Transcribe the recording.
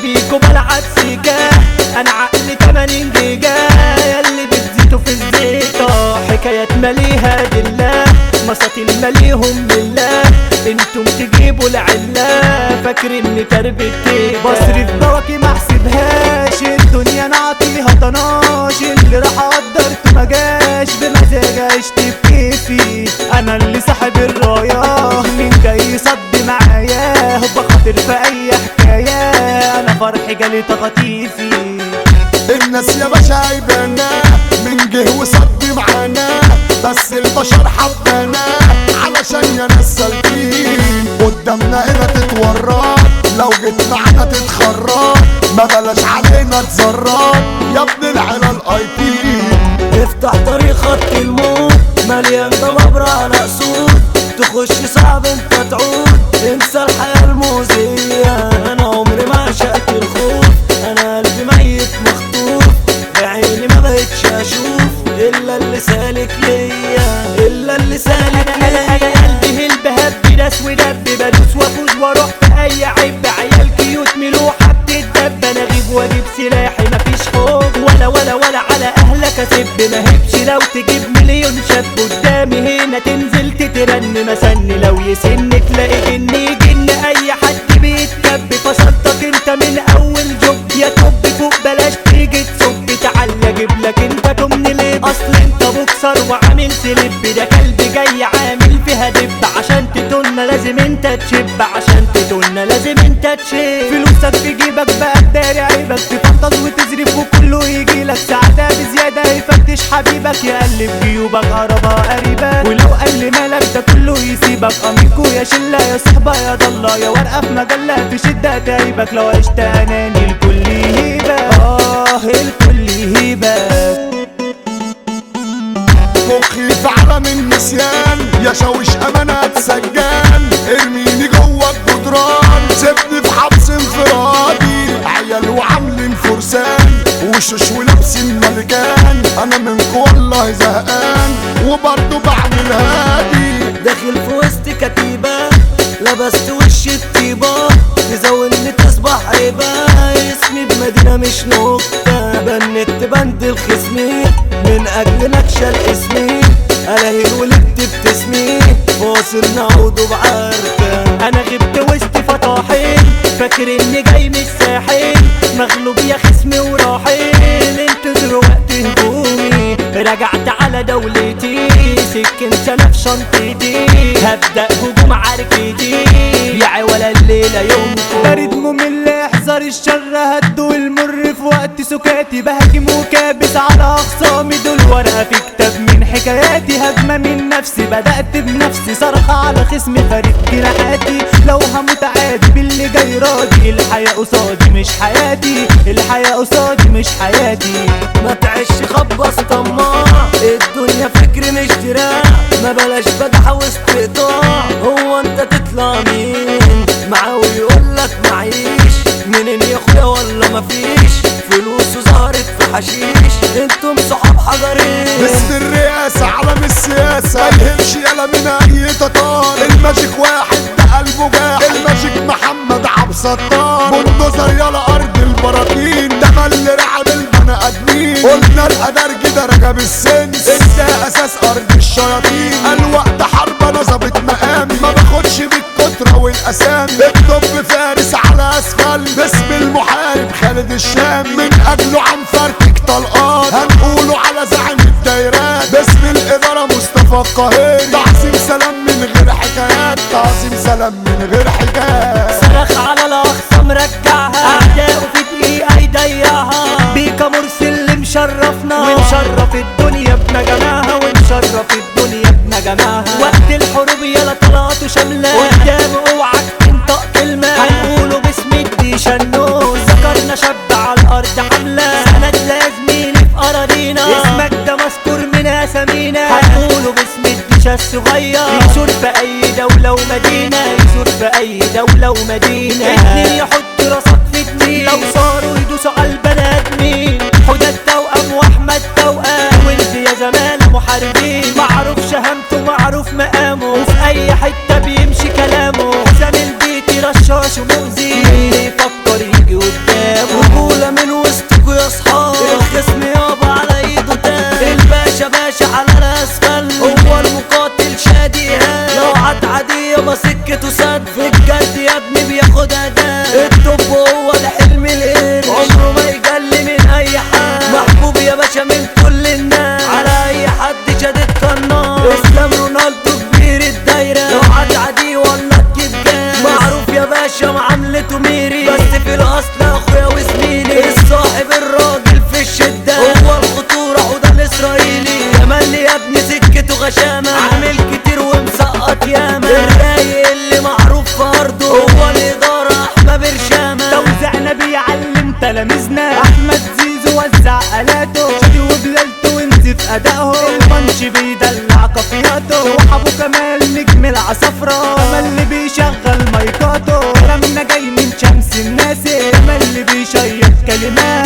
بيكو بلعب سيكا انا عقلي 80 جيجا ياللي بتزيتوا في الزيطة حكايات مليها دلة مساطيل مليهم بالله انتم تجيبوا العلة فاكر اني تربتي بصرف بواكي ما احسبهاش الدنيا نعطيها طناش اللي راح قدرت ما جاش بمزاج عشت بكيفي انا اللي صاحب الرايه مين جاي يصد معايا بخاطر في اي حكايه انا فرحي جالي تخطيفي الناس يا باشا عيبانا من جه وصد معانا بس البشر حبانا علشان يا ناس سالكين قدامنا هنا تتورط لو جيت معانا تتخرط ما بلاش علينا تزرط يا ابن العيلة الاي تي افتح طريق خط الموت مليان ضبابرة على اسود تخش صعب انت تعود انسى الحياة المؤذية انا عمري ما عشقت الخوف انا قلبي ميت مخطوف بعيني ما بقتش اشوف الا اللي سالك ليا الا اللي سالك ليا قلبي هلب هب ناس ودب بدوس وافوز واروح في اي عيب عيال كيوت ملوحة بتدب انا اغيب واجيب سلاحي مفيش خوف ولا ولا ولا على اهلك اسب ما هبش لو تجيب مليون شاب قدامي هنا تنزل تترن مسني لو يسن تلاقي جني جن اي حد بيتكب فصلتك انت من اول جب يا توب فوق بلاش تيجي تصب تعال اجيب لك انت تمن لب اصل انت بوكسر وعامل سلب ده كلب جاي عامل فيها دب عشان تتولنا لازم انت تشب عشان تتولنا لازم انت تشب فلوسك في جيبك بقى تداري عيبك تفضل وتزرف وكله يجي لك ساعتها بزيادة يفتش حبيبك يقلب جيوبك قربة قريبك ولو قل مالك ده كله يسيبك اميكو يا شلة يا صحبة يا ضلة يا ورقة في مجلة في شدة تعيبك لو عشت اناني الكل يهيبك اه الكل يهيبك مخي في عالم النسيان يا شاوش امانات سجان ارميني جوه الجدران سيبني في حبس انفرادي عيال وعاملين فرسان وشوش ولابسين ملكان انا منكو والله زهقان وبرضه بعمل هادي داخل في وسط كتيبة لبست وش الطيبة تزودني تصبح عيبة اسمي بمدينة مش نكتة بنت بند الخصمي من أجل نكشة اسمي ألاهي ولدت بتسمي فاصل نعود بعركة أنا غبت وسط فطاحين فاكر إني جاي من الساحل مغلوب يا خصمي وراحل انتظروا وقت هجومي رجعت على دولتي سكنت انا في شنطتي هبدأ هجوم عركتي يا ولا الليلة يومكم بارد ممل احذر الشر هدو المر في وقت سكاتي بهاجم وكابس على اخصامي دول ورقه في كتاب من حكاياتي هجمه من نفسي بدات بنفسي صرخه على خصمي فارق جناحاتي لو هموت عادي باللي جاي راضي الحياه قصادي مش حياتي الحياه قصادي مش حياتي ما تعيش خبص طماع الدنيا فكر مش دراع ما بلاش بدح وسط قطاع هو انت تطلع مين معاه ويقول لك معيش منين يا اخويا ولا مفيش فلوسه ظهرت في حشيش انتم صحاب حجرين باسم الرئاسة علم السياسة ما يهمش يلا من اي تطار الماجيك واحد ده قلبه جاح الماجيك محمد عبد ستار بلدوزر يلا ارض البراكين ده اللي رعب البني ادمين قلنا الادرج ده رجب السنس انت اساس ارض الشياطين الوقت حرب انا ظابط مقامي ما باخدش بالكترة والاسامي اكتب فارس على اسفل باسم المحارب خالد الشام من اجله عم فرتك طلقات هنقوله على زعيم الدايرات باسم الاداره مصطفى القاهري تعظيم سلام من غير حكايات تعظيم سلام من غير حكايات صرخ على الاخصام رجعها اعدائه في دقيقه يضيعها بيكا مرسي اللي مشرفنا ومشرف الدنيا بنجمعها ومشرف الدنيا بنجمعها وقت الحروب يلا طلعته شامله قدام اوعك تنطق كلمه هنقوله باسم الديشة النوز ذكرنا شاب على الارض حمله سند لازميني في اراضينا اسمك ده مذكور من اسامينا هنقوله باسم الديشة الصغير يشور في اي دولة ومدينة يشور في اي دولة ومدينة اتنين يحط راسك في اتنين لو صاروا يدوسوا على البني ادمين حدى التوأم واحمد توأم وانت يا زمالة محاربين معروف شهامته معروف مقامه وفي اي حتة بيمشي كلامه حسام البيت رشاش ومؤذي يفكر يجي قدام تلاميذنا احمد زيزو وزع الاته شادي وبلالته ونزف ادائهم البنش بيدلع كافياته وحبو كمال نجم العصفرة كمال اللي بيشغل مايكاته كلامنا جاي من شمس الناس كمال اللي بيشيط كلمات